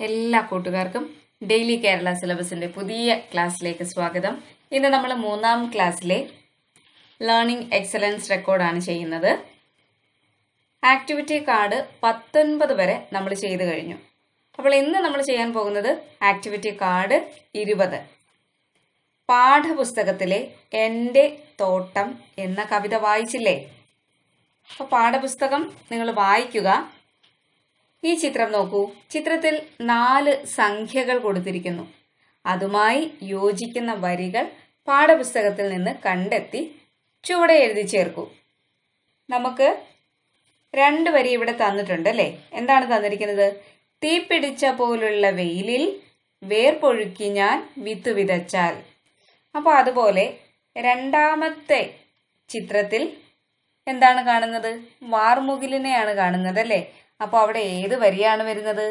എല്ലാ കൂട്ടുകാർക്കും ഡെയിലി കേരള സിലബസിന്റെ പുതിയ ക്ലാസ്സിലേക്ക് സ്വാഗതം ഇന്ന് നമ്മൾ മൂന്നാം ക്ലാസ്സിലെ ലേണിംഗ് എക്സലൻസ് റെക്കോർഡാണ് ചെയ്യുന്നത് ആക്ടിവിറ്റി കാർഡ് പത്തൊൻപത് വരെ നമ്മൾ ചെയ്തു കഴിഞ്ഞു അപ്പോൾ ഇന്ന് നമ്മൾ ചെയ്യാൻ പോകുന്നത് ആക്ടിവിറ്റി കാർഡ് ഇരുപത് പാഠപുസ്തകത്തിലെ എൻ്റെ തോട്ടം എന്ന കവിത വായിച്ചില്ലേ അപ്പോൾ പാഠപുസ്തകം നിങ്ങൾ വായിക്കുക ഈ ചിത്രം നോക്കൂ ചിത്രത്തിൽ നാല് സംഖ്യകൾ കൊടുത്തിരിക്കുന്നു അതുമായി യോജിക്കുന്ന വരികൾ പാഠപുസ്തകത്തിൽ നിന്ന് കണ്ടെത്തി ചുവടെ എഴുതി ചേർക്കൂ നമുക്ക് രണ്ട് വരി ഇവിടെ തന്നിട്ടുണ്ട് അല്ലേ എന്താണ് തന്നിരിക്കുന്നത് തീപിടിച്ച പോലുള്ള വെയിലിൽ വേർപൊഴുക്കി ഞാൻ വിത്ത് വിതച്ചാൽ അപ്പോൾ അതുപോലെ രണ്ടാമത്തെ ചിത്രത്തിൽ എന്താണ് കാണുന്നത് വാർമുകിലിനെയാണ് കാണുന്നത് അല്ലേ അപ്പോൾ അവിടെ ഏത് വരിയാണ് വരുന്നത്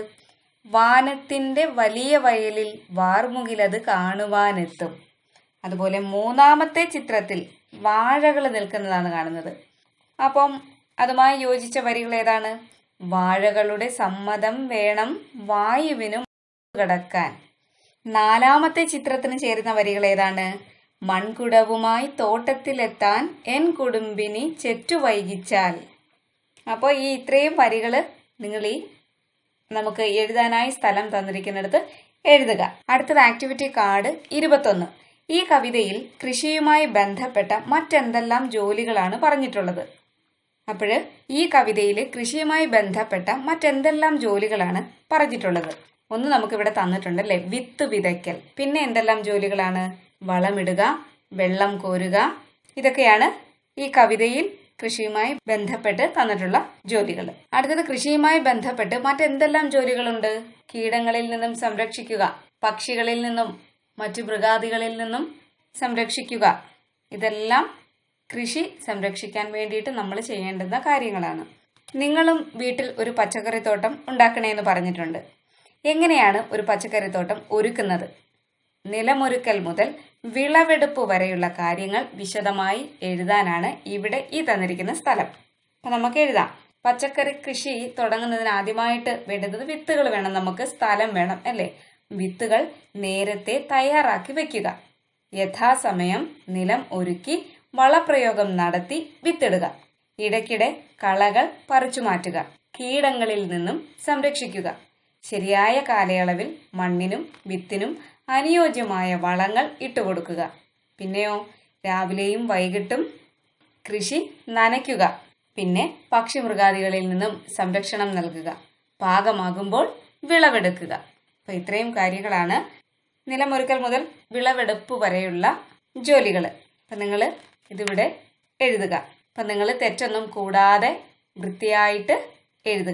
വാനത്തിന്റെ വലിയ വയലിൽ വാർമുകിലത് കാണുവാനെത്തും അതുപോലെ മൂന്നാമത്തെ ചിത്രത്തിൽ വാഴകൾ നിൽക്കുന്നതാണ് കാണുന്നത് അപ്പം അതുമായി യോജിച്ച വരികൾ ഏതാണ് വാഴകളുടെ സമ്മതം വേണം വായുവിനും കടക്കാൻ നാലാമത്തെ ചിത്രത്തിന് ചേരുന്ന വരികൾ ഏതാണ് മൺകുടവുമായി തോട്ടത്തിലെത്താൻ എൻ കുടുംബിനി ചെറ്റു വൈകിച്ചാൽ അപ്പോൾ ഈ ഇത്രയും വരികൾ നിങ്ങൾ ഈ നമുക്ക് എഴുതാനായി സ്ഥലം തന്നിരിക്കുന്നിടത്ത് എഴുതുക അടുത്തത് ആക്ടിവിറ്റി കാർഡ് ഇരുപത്തൊന്ന് ഈ കവിതയിൽ കൃഷിയുമായി ബന്ധപ്പെട്ട മറ്റെന്തെല്ലാം ജോലികളാണ് പറഞ്ഞിട്ടുള്ളത് അപ്പോൾ ഈ കവിതയിൽ കൃഷിയുമായി ബന്ധപ്പെട്ട മറ്റെന്തെല്ലാം ജോലികളാണ് പറഞ്ഞിട്ടുള്ളത് ഒന്ന് നമുക്കിവിടെ തന്നിട്ടുണ്ട് അല്ലേ വിത്ത് വിതയ്ക്കൽ പിന്നെ എന്തെല്ലാം ജോലികളാണ് വളമിടുക വെള്ളം കോരുക ഇതൊക്കെയാണ് ഈ കവിതയിൽ കൃഷിയുമായി ബന്ധപ്പെട്ട് തന്നിട്ടുള്ള ജോലികൾ അടുത്തത് കൃഷിയുമായി ബന്ധപ്പെട്ട് മറ്റെന്തെല്ലാം ജോലികളുണ്ട് കീടങ്ങളിൽ നിന്നും സംരക്ഷിക്കുക പക്ഷികളിൽ നിന്നും മറ്റു മൃഗാദികളിൽ നിന്നും സംരക്ഷിക്കുക ഇതെല്ലാം കൃഷി സംരക്ഷിക്കാൻ വേണ്ടിയിട്ട് നമ്മൾ ചെയ്യേണ്ടുന്ന കാര്യങ്ങളാണ് നിങ്ങളും വീട്ടിൽ ഒരു പച്ചക്കറിത്തോട്ടം ഉണ്ടാക്കണേന്ന് പറഞ്ഞിട്ടുണ്ട് എങ്ങനെയാണ് ഒരു പച്ചക്കറിത്തോട്ടം ഒരുക്കുന്നത് നിലമൊരുക്കൽ മുതൽ വിളവെടുപ്പ് വരെയുള്ള കാര്യങ്ങൾ വിശദമായി എഴുതാനാണ് ഇവിടെ ഈ തന്നിരിക്കുന്ന സ്ഥലം അപ്പം നമുക്ക് എഴുതാം പച്ചക്കറി കൃഷി തുടങ്ങുന്നതിന് ആദ്യമായിട്ട് വേണ്ടുന്നത് വിത്തുകൾ വേണം നമുക്ക് സ്ഥലം വേണം അല്ലേ വിത്തുകൾ നേരത്തെ തയ്യാറാക്കി വെക്കുക യഥാസമയം നിലം ഒരുക്കി വളപ്രയോഗം നടത്തി വിത്തിടുക ഇടയ്ക്കിടെ കളകൾ പറിച്ചു മാറ്റുക കീടങ്ങളിൽ നിന്നും സംരക്ഷിക്കുക ശരിയായ കാലയളവിൽ മണ്ണിനും വിത്തിനും അനുയോജ്യമായ വളങ്ങൾ ഇട്ടുകൊടുക്കുക പിന്നെയോ രാവിലെയും വൈകിട്ടും കൃഷി നനയ്ക്കുക പിന്നെ പക്ഷിമൃഗാദികളിൽ നിന്നും സംരക്ഷണം നൽകുക പാകമാകുമ്പോൾ വിളവെടുക്കുക അപ്പോൾ ഇത്രയും കാര്യങ്ങളാണ് നിലമൊരുക്കൽ മുതൽ വിളവെടുപ്പ് വരെയുള്ള ജോലികൾ അപ്പം നിങ്ങൾ ഇതിവിടെ എഴുതുക അപ്പം നിങ്ങൾ തെറ്റൊന്നും കൂടാതെ വൃത്തിയായിട്ട് എഴുതുക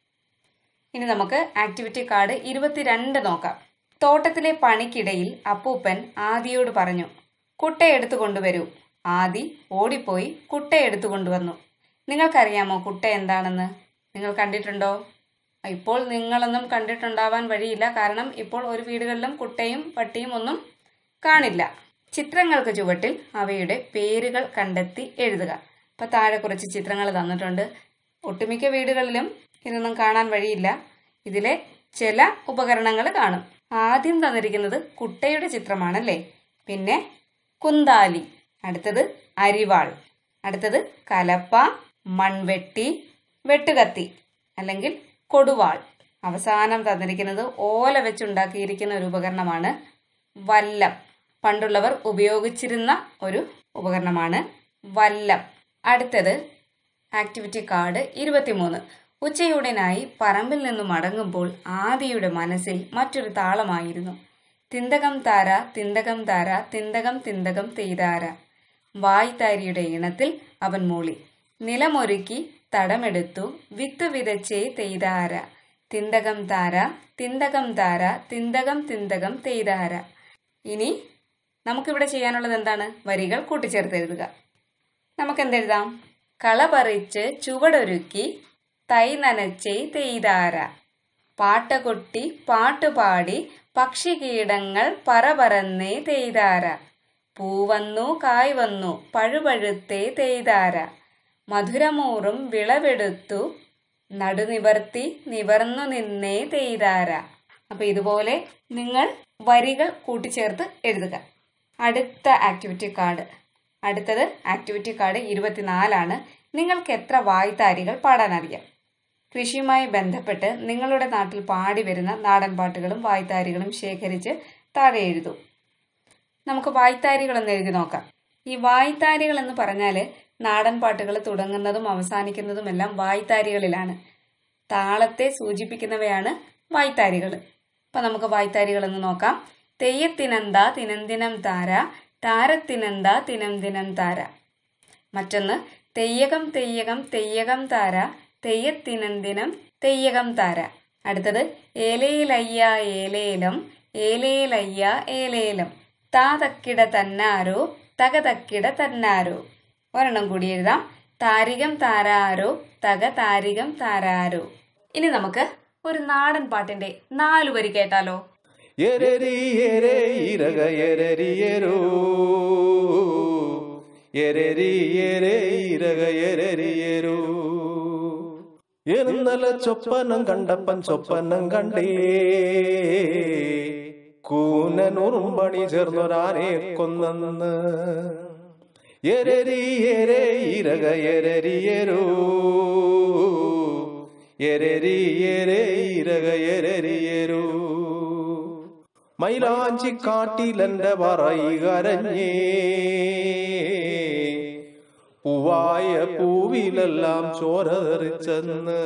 ഇനി നമുക്ക് ആക്ടിവിറ്റി കാർഡ് ഇരുപത്തിരണ്ട് നോക്കാം തോട്ടത്തിലെ പണിക്കിടയിൽ അപ്പൂപ്പൻ ആദിയോട് പറഞ്ഞു കുട്ടയെടുത്തു കൊണ്ടുവരൂ ആദി ഓടിപ്പോയി കുട്ടയെടുത്തു കൊണ്ടുവന്നു നിങ്ങൾക്കറിയാമോ കുട്ട എന്താണെന്ന് നിങ്ങൾ കണ്ടിട്ടുണ്ടോ ഇപ്പോൾ നിങ്ങളൊന്നും കണ്ടിട്ടുണ്ടാവാൻ വഴിയില്ല കാരണം ഇപ്പോൾ ഒരു വീടുകളിലും കുട്ടയും പട്ടിയും ഒന്നും കാണില്ല ചിത്രങ്ങൾക്ക് ചുവട്ടിൽ അവയുടെ പേരുകൾ കണ്ടെത്തി എഴുതുക അപ്പോൾ താഴെ കുറച്ച് ചിത്രങ്ങൾ തന്നിട്ടുണ്ട് ഒട്ടുമിക്ക വീടുകളിലും ഇതൊന്നും കാണാൻ വഴിയില്ല ഇതിലെ ചില ഉപകരണങ്ങൾ കാണും ആദ്യം തന്നിരിക്കുന്നത് കുട്ടയുടെ ചിത്രമാണല്ലേ പിന്നെ കുന്താലി അടുത്തത് അരിവാൾ അടുത്തത് കലപ്പ മൺവെട്ടി വെട്ടുകത്തി അല്ലെങ്കിൽ കൊടുവാൾ അവസാനം തന്നിരിക്കുന്നത് ഓല വെച്ചുണ്ടാക്കിയിരിക്കുന്ന ഒരു ഉപകരണമാണ് വല്ലം പണ്ടുള്ളവർ ഉപയോഗിച്ചിരുന്ന ഒരു ഉപകരണമാണ് വല്ലം അടുത്തത് ആക്ടിവിറ്റി കാർഡ് ഇരുപത്തിമൂന്ന് ഉച്ചയൂടനായി പറമ്പിൽ നിന്നും മടങ്ങുമ്പോൾ ആദിയുടെ മനസ്സിൽ മറ്റൊരു താളമായിരുന്നു തിന്തകം താര തിന്തകം താര തിന്തകം തിന്തകം തെയ്താര വായ്ത്താരിയുടെ ഇണത്തിൽ അവൻ മൂളി നിലമൊരുക്കി തടമെടുത്തു വിത്ത് വിതച്ചേ തെയ്താര തിന്തകം താര തിന്തകം താര തിന്തകം തിന്തകം തെയ്താര ഇനി നമുക്കിവിടെ ചെയ്യാനുള്ളത് എന്താണ് വരികൾ കൂട്ടിച്ചേർത്ത് എഴുതുക നമുക്ക് എന്തെഴുതാം കള പറിച്ച് ചുവടൊരുക്കി തൈ നനച്ചേ തെയ്താര പാട്ട കൊട്ടി പാട്ടുപാടി പക്ഷികീടങ്ങൾ പറപറന്നേ തെയ്താര പൂവന്നു കായ് വന്നു പഴുപഴുത്തേ തെയ്താര മധുരമൂറും വിളവെടുത്തു നടുനിവർത്തി നിവർന്നു നിന്നേ തെയ്താര അപ്പോൾ ഇതുപോലെ നിങ്ങൾ വരികൾ കൂട്ടിച്ചേർത്ത് എഴുതുക അടുത്ത ആക്ടിവിറ്റി കാർഡ് അടുത്തത് ആക്ടിവിറ്റി കാർഡ് ഇരുപത്തിനാലാണ് നിങ്ങൾക്ക് എത്ര വായ്ത്താരികൾ പാടാനറിയാം കൃഷിയുമായി ബന്ധപ്പെട്ട് നിങ്ങളുടെ നാട്ടിൽ പാടി വരുന്ന നാടൻ പാട്ടുകളും വായ്ത്താരികളും ശേഖരിച്ച് താഴെ എഴുതൂ നമുക്ക് വായ്ത്താരികളൊന്ന് എഴുതി നോക്കാം ഈ വായ്ത്താരികൾ എന്ന് പറഞ്ഞാൽ നാടൻ പാട്ടുകൾ തുടങ്ങുന്നതും അവസാനിക്കുന്നതുമെല്ലാം വായ്ത്താരികളിലാണ് താളത്തെ സൂചിപ്പിക്കുന്നവയാണ് വായ്ത്താരികൾ അപ്പം നമുക്ക് വായ്ത്താരികൾ എന്ന് നോക്കാം തെയ്യത്തിനെന്ത തിനന്തിനം താര താരത്തിനെന്ത തിനം ദിനം താര മറ്റൊന്ന് തെയ്യകം തെയ്യകം തെയ്യകം താര തെയ്യത്തിനന്തിനം തെയ്യകം താര അടുത്തത് ഏലേലയ്യ ഏലേലം ഏലേലയ്യ ഏലേലം താ തക്കിട തന്നാരോ തക തക്കിട തന്നാരോ ഒരെണ്ണം കൂടി എഴുതാം താരികം താരാരോ തക താരികം താരാരോ ഇനി നമുക്ക് ഒരു നാടൻ പാട്ടിന്റെ നാലു വരി കേട്ടാലോ എരരി എരേ ഇരക എരരിയരോ എരരി എരേ ഇരക എരരിയരോ ഇന്നലെ ചൊപ്പനം കണ്ടപ്പൻ ചൊപ്പനം കണ്ടേ കൂനനുറുമ്പണി ചേർന്നൊരാനെ കൊന്നെന്ന് എരരി എരേ ഇരക എരരിയരോ എരരി എരേ ഇരക എരരിയരോ മൈലാഞ്ചി കാട്ടിലെന്റെ പറയികരഞ്ഞേ പൂവായ പൂവിലെല്ലാം ചോര തെറിച്ചെന്ന്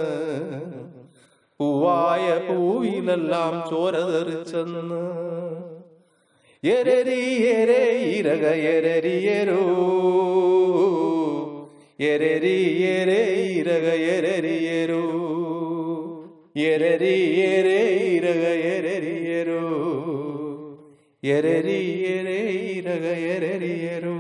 പൂവായ പൂവിലെല്ലാം ചോര തെറിച്ചെന്ന് എരരി എരേ ഇരക എരരിയരോ എരരി എരേ ഇരക എരരിയരോ എരരി എരേ ഇരക എരരിയരോ എരരി എരേ ഇരക എരരിയരോ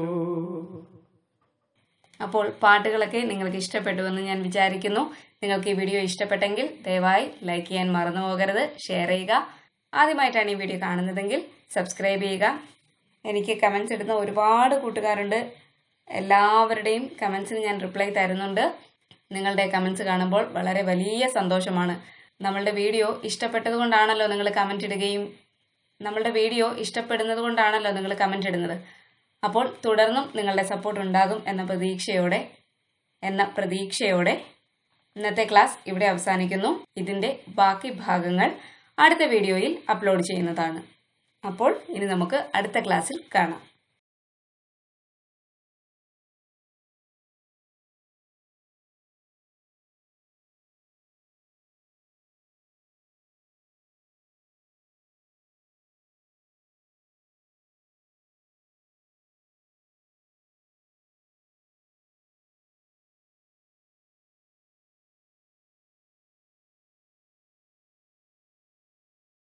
അപ്പോൾ പാട്ടുകളൊക്കെ നിങ്ങൾക്ക് ഇഷ്ടപ്പെട്ടുവെന്ന് ഞാൻ വിചാരിക്കുന്നു നിങ്ങൾക്ക് ഈ വീഡിയോ ഇഷ്ടപ്പെട്ടെങ്കിൽ ദയവായി ലൈക്ക് ചെയ്യാൻ മറന്നു പോകരുത് ഷെയർ ചെയ്യുക ആദ്യമായിട്ടാണ് ഈ വീഡിയോ കാണുന്നതെങ്കിൽ സബ്സ്ക്രൈബ് ചെയ്യുക എനിക്ക് കമൻസ് ഇടുന്ന ഒരുപാട് കൂട്ടുകാരുണ്ട് എല്ലാവരുടെയും കമൻസിന് ഞാൻ റിപ്ലൈ തരുന്നുണ്ട് നിങ്ങളുടെ കമൻസ് കാണുമ്പോൾ വളരെ വലിയ സന്തോഷമാണ് നമ്മളുടെ വീഡിയോ ഇഷ്ടപ്പെട്ടത് കൊണ്ടാണല്ലോ നിങ്ങൾ കമൻറ്റ് ഇടുകയും നമ്മളുടെ വീഡിയോ ഇഷ്ടപ്പെടുന്നത് കൊണ്ടാണല്ലോ നിങ്ങൾ കമൻറ്റ് ഇടുന്നത് അപ്പോൾ തുടർന്നും നിങ്ങളുടെ സപ്പോർട്ട് ഉണ്ടാകും എന്ന പ്രതീക്ഷയോടെ എന്ന പ്രതീക്ഷയോടെ ഇന്നത്തെ ക്ലാസ് ഇവിടെ അവസാനിക്കുന്നു ഇതിൻ്റെ ബാക്കി ഭാഗങ്ങൾ അടുത്ത വീഡിയോയിൽ അപ്ലോഡ് ചെയ്യുന്നതാണ് അപ്പോൾ ഇനി നമുക്ക് അടുത്ത ക്ലാസ്സിൽ കാണാം